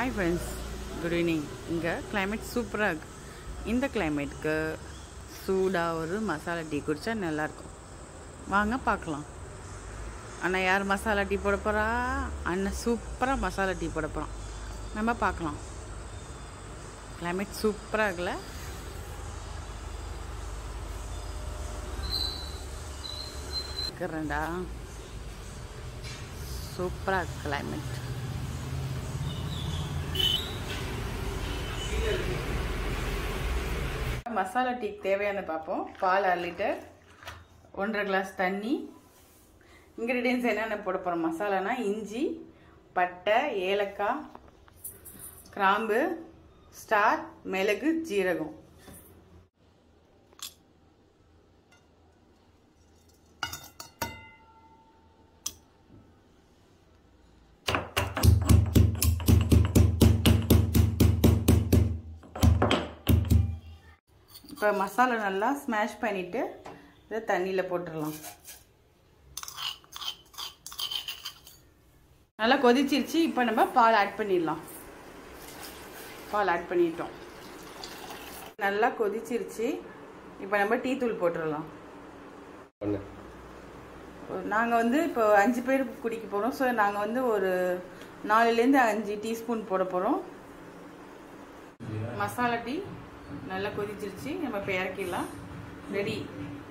hi friends good evening இங்கே climate சூப்பராக இருக்கு இந்த கிளைமேட்டுக்கு சூடாக ஒரு மசாலா டீ குடித்தா நல்லாயிருக்கும் வாங்க பார்க்கலாம் அண்ணா யார் மசாலா டீ போட போகிறா அண்ணன் சூப்பராக மசாலா டீ போட போகிறான் நம்ம பார்க்கலாம் climate சூப்பராக இருக்குல்ல இருக்கிறேன்டா சூப்பராக climate மசாலா டீக்கு தேவையான பார்ப்போம் பால் அரை லிட்டர் ஒன்றரை கிளாஸ் தண்ணி இன்க்ரீடியன்ஸ் என்னென்ன போட போகிறோம் மசாலானா இஞ்சி பட்டை ஏலக்காய் கிராம்பு ஸ்டார் மிளகு ஜீரகம் இப்போ மசாலா நல்லா ஸ்மாஷ் பண்ணிவிட்டு இதை தண்ணியில் போட்டுடலாம் நல்லா கொதிச்சிருச்சு இப்போ நம்ம பால் ஆட் பண்ணிடலாம் பால் ஆட் பண்ணிட்டோம் நல்லா கொதிச்சிருச்சு இப்போ நம்ம டீ தூள் போட்டுடலாம் பண்ணு நாங்கள் வந்து இப்போ அஞ்சு பேர் குடிக்க போகிறோம் ஸோ நாங்கள் வந்து ஒரு நாலுலேருந்து அஞ்சு டீஸ்பூன் போட போகிறோம் மசாலா டீ நல்லா கொதிச்சிருச்சு நம்ம இப்போ இறக்கிடலாம் ரெடி